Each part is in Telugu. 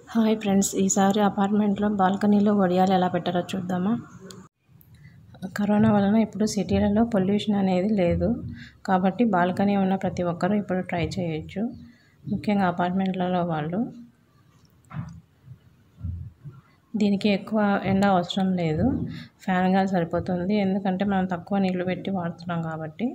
హాయ్ ఫ్రెండ్స్ ఈసారి అపార్ట్మెంట్లో బాల్కనీలో వడియాలు ఎలా పెట్టారో చూద్దామా కరోనా వలన ఇప్పుడు సిటీలలో పొల్యూషన్ అనేది లేదు కాబట్టి బాల్కనీ ఉన్న ప్రతి ఒక్కరూ ఇప్పుడు ట్రై చేయొచ్చు ముఖ్యంగా అపార్ట్మెంట్లలో వాళ్ళు దీనికి ఎక్కువ ఎండ అవసరం లేదు ఫ్యాన్ గాలి సరిపోతుంది ఎందుకంటే మనం తక్కువ నీళ్లు పెట్టి వాడుతున్నాం కాబట్టి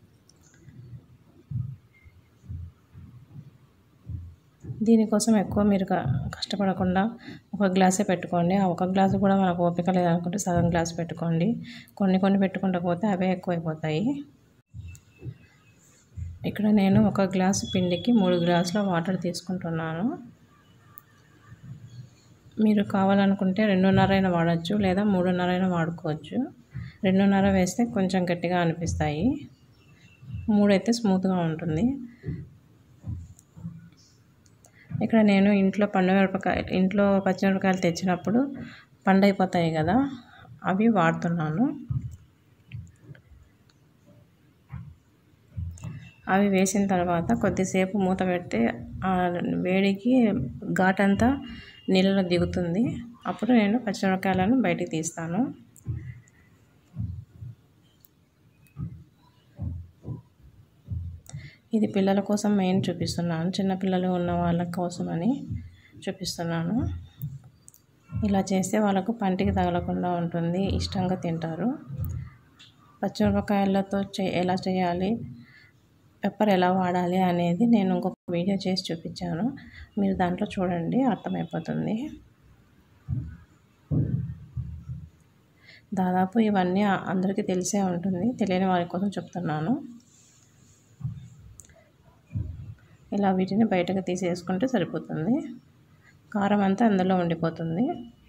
దీనికోసం ఎక్కువ మీరు కష్టపడకుండా ఒక గ్లాసే పెట్టుకోండి ఆ ఒక గ్లాసు కూడా మనకు ఓపిక లేదనుకుంటే సగం గ్లాస్ పెట్టుకోండి కొన్ని కొన్ని పెట్టుకుంటూ పోతే అవే ఎక్కువైపోతాయి ఇక్కడ నేను ఒక గ్లాసు పిండికి మూడు గ్లాసుల వాటర్ తీసుకుంటున్నాను మీరు కావాలనుకుంటే రెండున్నర అయినా వాడచ్చు లేదా మూడున్నర అయినా వాడుకోవచ్చు రెండున్నర వేస్తే కొంచెం గట్టిగా అనిపిస్తాయి మూడైతే స్మూత్గా ఉంటుంది ఇక్కడ నేను ఇంట్లో పండుమిరపకాయలు ఇంట్లో పచ్చిమిరపకాయలు తెచ్చినప్పుడు పండైపోతాయి కదా అవి వాడుతున్నాను అవి వేసిన తర్వాత కొద్దిసేపు మూత పెడితే వేడికి ఘాటంతా నీళ్ళలో దిగుతుంది అప్పుడు నేను పచ్చిమిరపకాయలను బయటికి తీస్తాను ఇది పిల్లల కోసం మెయిన్ చూపిస్తున్నాను చిన్నపిల్లలు ఉన్న వాళ్ళ కోసమని చూపిస్తున్నాను ఇలా చేస్తే వాళ్ళకు పంటికి తగలకుండా ఉంటుంది ఇష్టంగా తింటారు పచ్చిమిరపకాయలతో చే ఎలా చేయాలి పెప్పర్ ఎలా వాడాలి అనేది నేను ఇంకొక వీడియో చేసి చూపించాను మీరు దాంట్లో చూడండి అర్థమైపోతుంది దాదాపు ఇవన్నీ అందరికీ తెలిసే ఉంటుంది తెలియని వారి కోసం చెప్తున్నాను ఇలా వీటిని బయటకు తీసేసుకుంటే సరిపోతుంది కారం అంతా అందులో ఉండిపోతుంది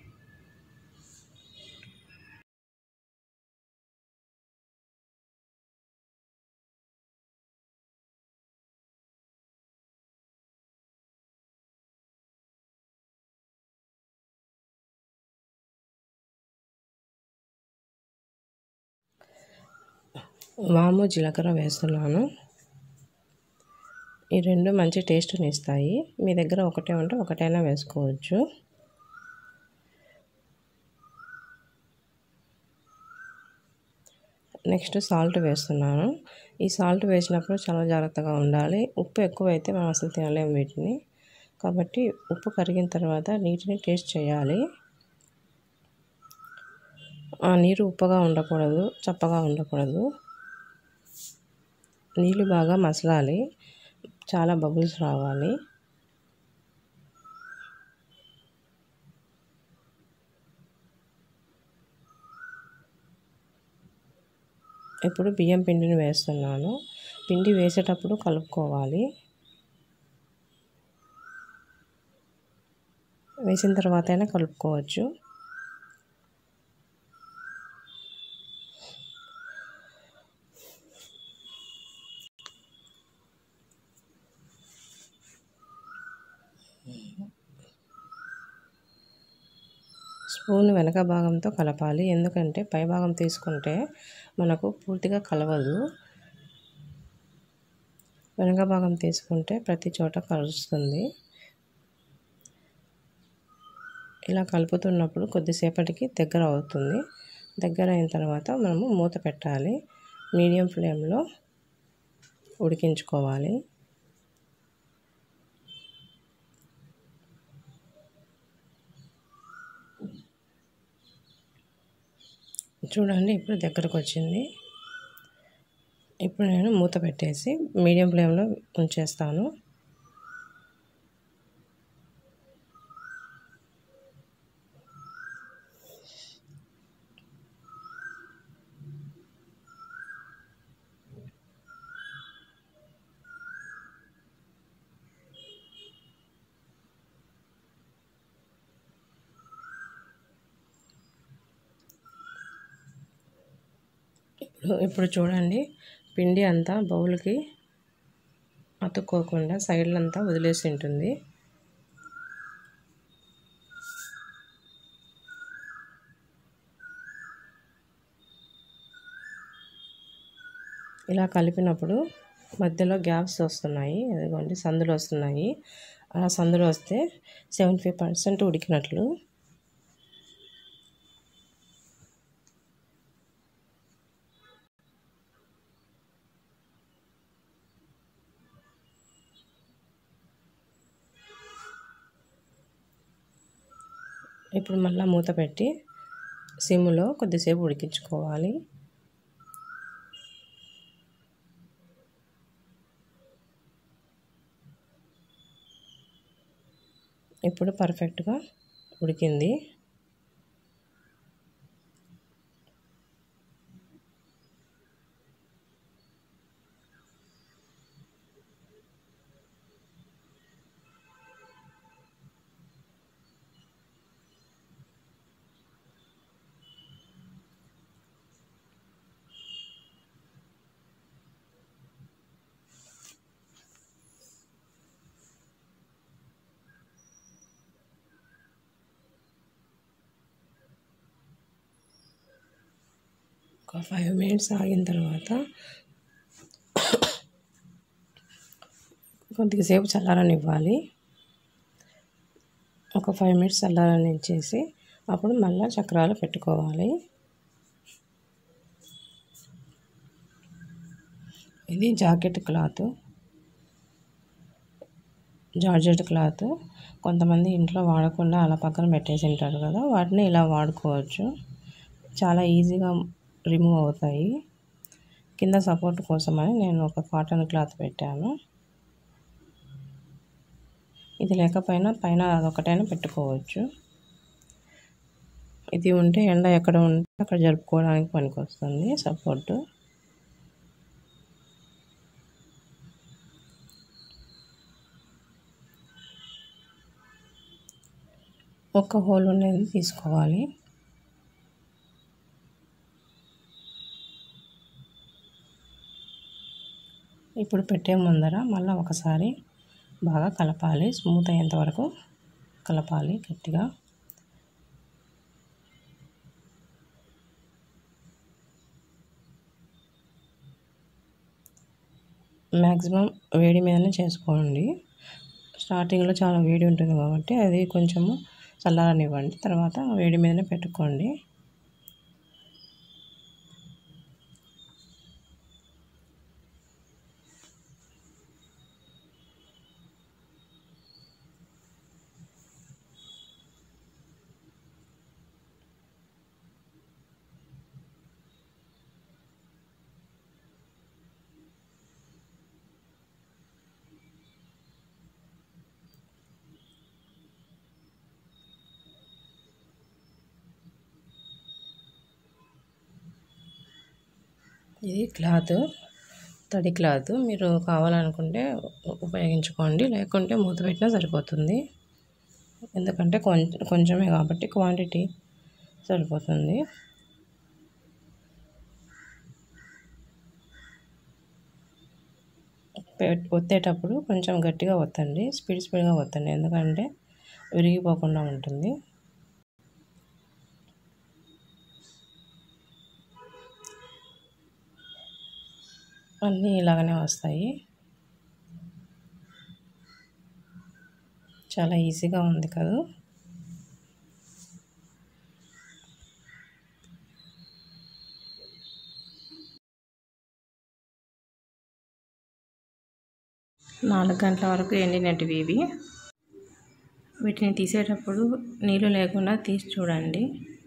వాము జీలకర్ర వేస్తున్నాను ఈ రెండు మంచి టేస్ట్ని ఇస్తాయి మీ దగ్గర ఒకటే ఉంటే ఒకటైనా వేసుకోవచ్చు నెక్స్ట్ సాల్ట్ వేస్తున్నాను ఈ సాల్ట్ వేసినప్పుడు చాలా జాగ్రత్తగా ఉండాలి ఉప్పు ఎక్కువైతే మనం అసలు తినలేము వీటిని కాబట్టి ఉప్పు కరిగిన తర్వాత నీటిని టేస్ట్ చేయాలి ఆ నీరు ఉప్పగా ఉండకూడదు చప్పగా ఉండకూడదు నీళ్ళు బాగా మసలాలి చాలా బబుల్స్ రావాలి ఇప్పుడు బియ్యం పిండిని వేస్తున్నాను పిండి వేసేటప్పుడు కలుపుకోవాలి వేసిన తర్వాత అయినా కలుపుకోవచ్చు స్పూన్ వెనక భాగంతో కలపాలి ఎందుకంటే పై భాగం తీసుకుంటే మనకు పూర్తిగా కలవదు వెనక భాగం తీసుకుంటే ప్రతి చోట కలుస్తుంది ఇలా కలుపుతున్నప్పుడు కొద్దిసేపటికి దగ్గర అవుతుంది దగ్గర అయిన తర్వాత మనము మూత పెట్టాలి మీడియం ఫ్లేమ్లో ఉడికించుకోవాలి చూడండి ఇప్పుడు దగ్గరకు వచ్చింది ఇప్పుడు నేను మూత పెట్టేసి మీడియం ఫ్లేమ్లో ఉంచేస్తాను ఇప్పుడు ఇప్పుడు చూడండి పిండి అంతా బౌల్కి అతుక్కోకుండా సైడ్లంతా వదిలేసి ఉంటుంది ఇలా కలిపినప్పుడు మధ్యలో గ్యాప్స్ వస్తున్నాయి అదిగోండి సందులు వస్తున్నాయి అలా సందులో వస్తే సెవెంటీ ఫైవ్ పర్సెంట్ ఉడికినట్లు ఇప్పుడు మళ్ళీ మూత పెట్టి సిమ్లో కొద్దిసేపు ఉడికించుకోవాలి ఇప్పుడు పర్ఫెక్ట్గా ఉడికింది ఒక ఫైవ్ మినిట్స్ ఆగిన తర్వాత కొద్దిసేపు చల్లారనివ్వాలి ఒక ఫైవ్ మినిట్స్ చల్లారనిచ్చేసి అప్పుడు మళ్ళీ చక్రాలు పెట్టుకోవాలి ఇది జాకెట్ క్లాత్ జార్జెట్ క్లాత్ కొంతమంది ఇంట్లో వాడకుండా అలా పక్కన పెట్టేసి ఉంటారు కదా వాటిని ఇలా వాడుకోవచ్చు చాలా ఈజీగా రిమూవ్ అవుతాయి కింద సపోర్ట్ కోసమని నేను ఒక కాటన్ క్లాత్ పెట్టాను ఇది లేకపోయినా పైన అదొకటైనా పెట్టుకోవచ్చు ఇది ఉంటే ఎండ ఎక్కడ ఉంటే అక్కడ జరుపుకోవడానికి పనికొస్తుంది సపోర్టు ఒక హోల్ అనేది తీసుకోవాలి ఇప్పుడు పెట్టే ముందర మళ్ళీ ఒకసారి బాగా కలపాలి స్మూత్ అయ్యేంత వరకు కలపాలి గట్టిగా మ్యాక్సిమం వేడి మీదనే చేసుకోండి స్టార్టింగ్లో చాలా వేడి ఉంటుంది కాబట్టి అది కొంచెము చల్లారనివ్వండి తర్వాత వేడి మీదనే పెట్టుకోండి ఇది క్లాత్ తడి క్లాత్ మీరు కావాలనుకుంటే ఉపయోగించుకోండి లేకుంటే మూత పెట్టినా సరిపోతుంది ఎందుకంటే కొంచెం కొంచెమే కాబట్టి క్వాంటిటీ సరిపోతుంది ఒత్తేటప్పుడు కొంచెం గట్టిగా ఒత్తండి స్పీడ్ స్పీడ్గా ఒత్తండి ఎందుకంటే విరిగిపోకుండా ఉంటుంది అన్నీ ఇలాగనే వస్తాయి చాలా ఈజీగా ఉంది కదా నాలుగు గంటల వరకు ఎండినటివి ఇవి వీటిని తీసేటప్పుడు నీళ్ళు లేకుండా తీసి చూడండి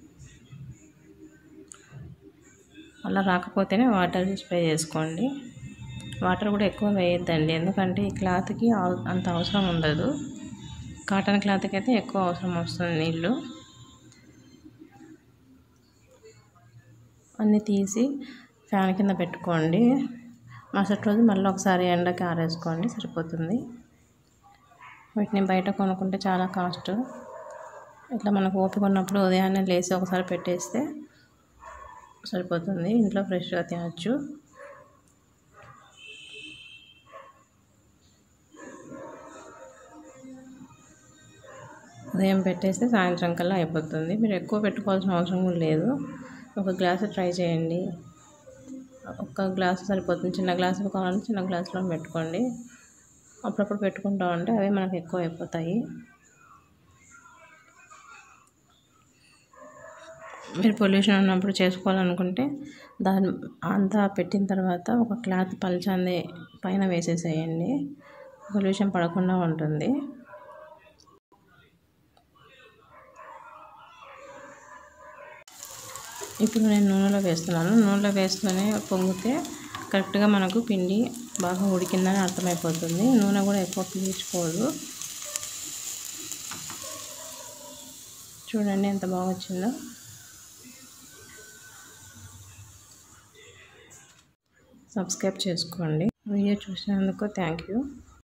అలా రాకపోతేనే వాటర్ స్ప్రే చేసుకోండి వాటర్ కూడా ఎక్కువ వేయొద్దండి ఎందుకంటే ఈ క్లాత్కి అంత అవసరం ఉండదు కాటన్ క్లాత్కి అయితే ఎక్కువ అవసరం వస్తుంది నీళ్ళు అన్నీ తీసి ఫ్యాన్ కింద పెట్టుకోండి మరుసటి రోజు మళ్ళీ ఒకసారి ఎండకి ఆరేసుకోండి సరిపోతుంది వీటిని బయట కొనుక్కుంటే చాలా కాస్ట్ ఇట్లా మనకు ఓపిక ఉన్నప్పుడు ఉదయాన్నే లేచి ఒకసారి పెట్టేస్తే సరిపోతుంది ఇంట్లో ఫ్రెష్గా తినచ్చు ఉదయం పెట్టేస్తే సాయంత్రం కల్లా అయిపోతుంది మీరు ఎక్కువ పెట్టుకోవాల్సిన అవసరం కూడా లేదు ఒక గ్లాసు ట్రై చేయండి ఒక గ్లాసు సరిపోతుంది చిన్న గ్లాసులు కావాలంటే చిన్న గ్లాసులో పెట్టుకోండి అప్పుడప్పుడు పెట్టుకుంటూ ఉంటే అవే మనకు ఎక్కువ అయిపోతాయి మీరు పొల్యూషన్ ఉన్నప్పుడు చేసుకోవాలనుకుంటే దాని అంతా పెట్టిన తర్వాత ఒక క్లాత్ పల్చంది పైన వేసేసేయండి పొల్యూషన్ పడకుండా ఉంటుంది ఇప్పుడు నేను నూనెలో వేస్తున్నాను నూనెలో వేస్తూనే పొంగితే కరెక్ట్గా మనకు పిండి బాగా ఉడికిందని అర్థమైపోతుంది నూనె కూడా ఎక్కువ పీల్చుకోదు చూడండి ఎంత బాగా వచ్చిందో సబ్స్క్రైబ్ చేసుకోండి వీడియో చూసినందుకు థ్యాంక్ యూ